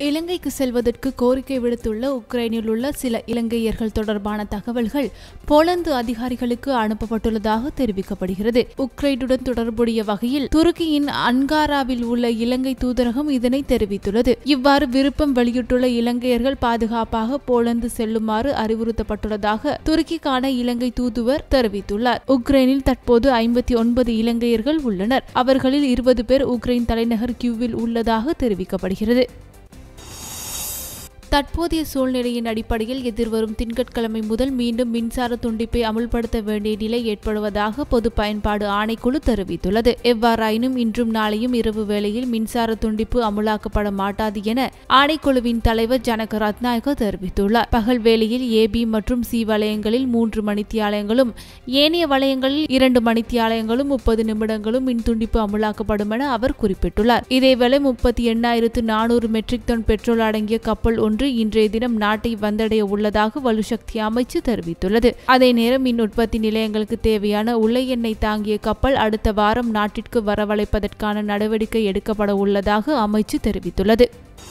இலங்கைக்கு செல்வதற்கு கோரிக்கை விடுத்துள்ள உக்ரைனில் உள்ள சில இலங்கையர்கள் தொடர்பான தகவல்கள் போலந்து அதிகாரிகளுக்கு அனுப்பப்பட்டுள்ளதாக தெரிவிக்கப்படுகிறது உக்ரைனுடன் தொடர்புடைய வகையில் துருக்கியின் அன்காராவில் உள்ள இலங்கை தூதரகம் இதனை தெரிவித்துள்ளது இவ்வாறு விருப்பம் வெளியிட்டுள்ள இலங்கையர்கள் பாதுகாப்பாக போலந்து செல்லுமாறு அறிவுறுத்தப்பட்டுள்ளதாக துருக்கிக்கான இலங்கை தூதுவர் தெரிவித்துள்ளார் உக்ரைனில் தற்போது ஐம்பத்தி ஒன்பது இலங்கையர்கள் உள்ளனர் அவர்களில் இருபது பேர் உக்ரைன் தலைநகர் கியூவில் உள்ளதாக தெரிவிக்கப்படுகிறது தற்போதைய சூழ்நிலையின் அடிப்படையில் எதிர்வரும் திங்கட்கிழமை முதல் மீண்டும் மின்சார துண்டிப்பை அமுல்படுத்த வேண்டிய நிலை ஏற்படுவதாக பொது பயன்பாடு ஆணைக்குழு தெரிவித்துள்ளது எவ்வாறாயினும் இன்றும் நாளையும் இரவு வேளையில் மின்சார துண்டிப்பு அமுலாக்கப்பட மாட்டாது என ஆணைக்குழுவின் தலைவர் ஜனக ரத்நாயக தெரிவித்துள்ளார் பகல் வேளையில் ஏபி மற்றும் சி வலயங்களில் மூன்று மணித்தியாலயங்களும் ஏனைய வலயங்களில் இரண்டு மணித்தியாலயங்களும் முப்பது நிமிடங்களும் மின் துண்டிப்பு அமுலாக்கப்படும் என அவர் குறிப்பிட்டுள்ளார் இதேவேளை முப்பத்தி எண்ணாயிரத்து நானூறு மெட்ரிக் டன் பெட்ரோல் அடங்கிய கப்பல் ஒன்று ஒன்று இன்றைய தினம் நாட்டை வந்தடைய உள்ளதாக வலுசக்தி அமைச்சு தெரிவித்துள்ளது அதே நேரம் மின் உற்பத்தி நிலையங்களுக்கு தேவையான உலை எண்ணெய் தாங்கிய கப்பல் அடுத்த வாரம் நாட்டிற்கு வரவழைப்பதற்கான நடவடிக்கை எடுக்கப்பட உள்ளதாக அமைச்சு தெரிவித்துள்ளது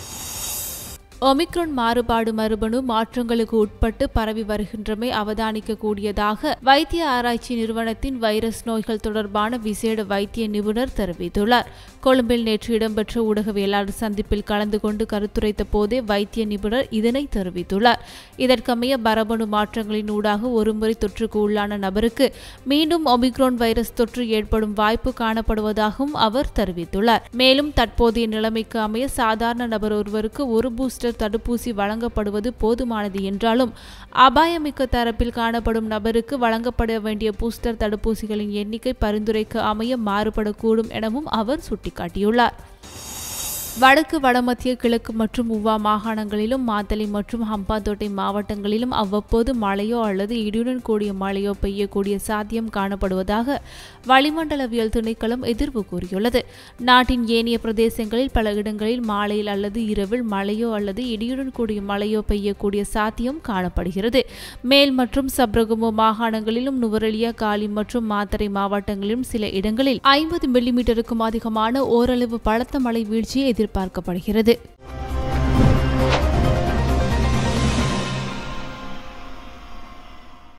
ஒமிக்ரோன் மாறுபாடு மரபணு மாற்றங்களுக்கு உட்பட்டு பரவி வருகின்றமை அவதானிக்கக்கூடியதாக வைத்திய ஆராய்ச்சி நிறுவனத்தின் வைரஸ் நோய்கள் தொடர்பான விசேட வைத்திய நிபுணர் தெரிவித்துள்ளார் கொழும்பில் நேற்று இடம்பெற்ற ஊடகவியலாளர் சந்திப்பில் கலந்து கொண்டு கருத்துரைத்த போதே வைத்திய நிபுணர் இதனை தெரிவித்துள்ளார் இதற்கமைய மரபணு மாற்றங்களின் ஊடாக ஒருமுறை தொற்றுக்கு உள்ளான நபருக்கு மீண்டும் ஒமிக்ரோன் வைரஸ் தொற்று ஏற்படும் வாய்ப்பு காணப்படுவதாகவும் அவர் தெரிவித்துள்ளார் மேலும் தற்போதைய நிலைமைக்கு அமைய சாதாரண நபர் ஒருவருக்கு ஒரு பூஸ்டர் தடுப்பூசி வழங்கப்படுவது போதுமானது என்றாலும் அபாயமிக்க தரப்பில் காணப்படும் நபருக்கு வழங்கப்பட வேண்டிய பூஸ்டர் தடுப்பூசிகளின் எண்ணிக்கை பரிந்துரைக்கு அமைய மாறுபடக்கூடும் எனவும் அவர் சுட்டிக்காட்டியுள்ளார் வடக்கு வடமத்திய கிழக்கு மற்றும் உவா மாகாணங்களிலும் மாத்தளை மற்றும் ஹம்பாந்தோட்டை மாவட்டங்களிலும் அவ்வப்போது மழையோ அல்லது இடியுடன் கூடிய மழையோ பெய்யக்கூடிய சாத்தியம் காணப்படுவதாக வளிமண்டலவியல் திணைக்களம் எதிர்வு கூறியுள்ளது நாட்டின் ஏனைய பிரதேசங்களில் பல இடங்களில் மாலையில் அல்லது இரவில் மழையோ அல்லது இடியுடன் கூடிய மழையோ பெய்யக்கூடிய சாத்தியம் காணப்படுகிறது மேல் மற்றும் சப்ரகமோ மாகாணங்களிலும் நுவரெலியா காலி மற்றும் மாத்தறை மாவட்டங்களிலும் சில இடங்களில் ஐம்பது மில்லிமீட்டருக்கும் அதிகமான ஓரளவு பலத்த மழை வீழ்ச்சியை எதிர்பார்க்கப்படுகிறது